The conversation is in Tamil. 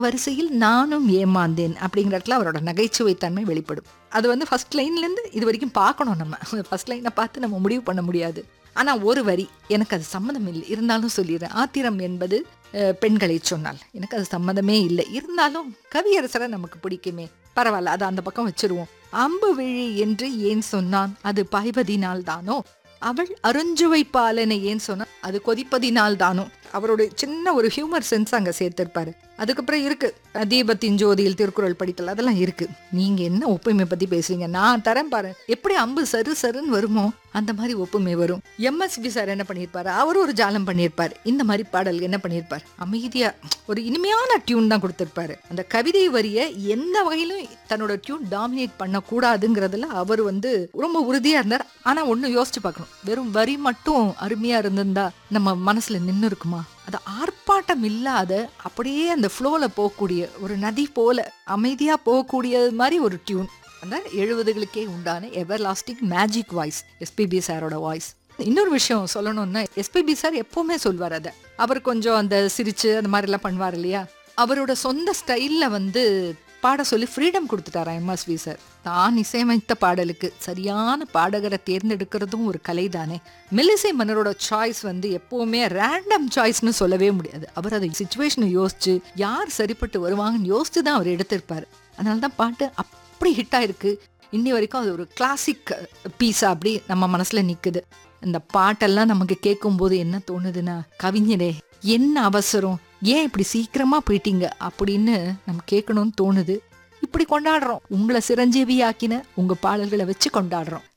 வரிசையில் நானும் ஏமாந்தேன் அப்படிங்கிற இடத்துல அவரோட நகைச்சுவை தன்மை வெளிப்படும் அது வந்து ஃபர்ஸ்ட் லைன்லேருந்து இது வரைக்கும் பார்க்கணும் நம்ம ஃபர்ஸ்ட் லைனை பார்த்து நம்ம முடிவு பண்ண முடியாது ஆனால் ஒரு வரி எனக்கு அது சம்மதம் இல்லை இருந்தாலும் சொல்லிடுறேன் ஆத்திரம் என்பது அஹ், பெண்களை சொன்னால் எனக்கு அது சம்மதமே இல்லை இருந்தாலும் கவியரசரை நமக்கு பிடிக்குமே பரவாயில்ல அதை அந்த பக்கம் வச்சிருவோம் அம்பு விழி என்று ஏன் சொன்னான் அது பாய்வதினால் தானோ அவள் அருஞ்சுவை பாலனை ஏன் சொன்னா அது கொதிப்பதினால் தானோ அவருடைய சின்ன ஒரு ஹியூமர் சென்ஸ் அங்க சேர்த்திருப்பாரு அதுக்கப்புறம் இருக்கு தீபத்தின் ஜோதியில் திருக்குறள் படித்தல் அதெல்லாம் இருக்கு நீங்க என்ன ஒப்புமை பத்தி பேசுறீங்க நான் தரேன் பாரு எப்படி அம்பு சரு சருன்னு வருமோ அந்த மாதிரி ஒப்புமை வரும் எம்எஸ்பி சார் என்ன பண்ணியிருப்பாரு அவர் ஒரு ஜாலம் பண்ணியிருப்பார் இந்த மாதிரி பாடல் என்ன பண்ணியிருப்பார் அமைதியா ஒரு இனிமையான டியூன் தான் கொடுத்திருப்பாரு அந்த கவிதை வரிய எந்த வகையிலும் தன்னோட டியூன் டாமினேட் பண்ணக்கூடாதுங்கிறதுல அவர் வந்து ரொம்ப உறுதியா இருந்தார் ஆனா ஒண்ணு யோசிச்சு பார்க்கணும் வெறும் வரி மட்டும் அருமையா இருந்திருந்தா நம்ம மனசுல நின்னு இருக்குமா அது ஆர்ப்பாட்டம் இல்லாத அப்படியே அந்த ஃப்ளோல போகக்கூடிய ஒரு நதி போல அமைதியா போகக்கூடியது மாதிரி ஒரு டியூன் அந்த எழுபதுகளுக்கே உண்டான everlasting magic voice SPB சாரோட வாய்ஸ் இன்னொரு விஷயம் சொல்லணும்னா எஸ்பிபி சார் எப்பவுமே சொல்வார் அதை அவர் கொஞ்சம் அந்த சிரிச்சு அந்த மாதிரி எல்லாம் பண்ணுவார் இல்லையா அவரோட சொந்த ஸ்டைல்ல வந்து பாட சொல்லி ஃப்ரீடம் கொடுத்துட்டாரா எம்எஸ்வி சார் தான் இசையமைத்த பாடலுக்கு சரியான பாடகரை தேர்ந்தெடுக்கிறதும் ஒரு கலை தானே மெல்லிசை மன்னரோட சாய்ஸ் வந்து எப்பவுமே ரேண்டம் சாய்ஸ்னு சொல்லவே முடியாது அவர் அதை சுச்சுவேஷனை யோசிச்சு யார் சரிப்பட்டு வருவாங்கன்னு யோசிச்சு தான் அவர் எடுத்திருப்பாரு அதனால தான் பாட்டு அப்படி ஹிட் ஆயிருக்கு இன்னி வரைக்கும் அது ஒரு கிளாசிக் பீஸா அப்படி நம்ம மனசுல நிக்குது இந்த பாட்டெல்லாம் நமக்கு கேட்கும்போது என்ன தோணுதுன்னா கவிஞரே என்ன அவசரம் ஏன் இப்படி சீக்கிரமா போயிட்டீங்க அப்படின்னு நம்ம கேட்கணும்னு தோணுது இப்படி கொண்டாடுறோம் உங்களை சிரஞ்சீவி ஆக்கின உங்க பாடல்களை வச்சு கொண்டாடுறோம்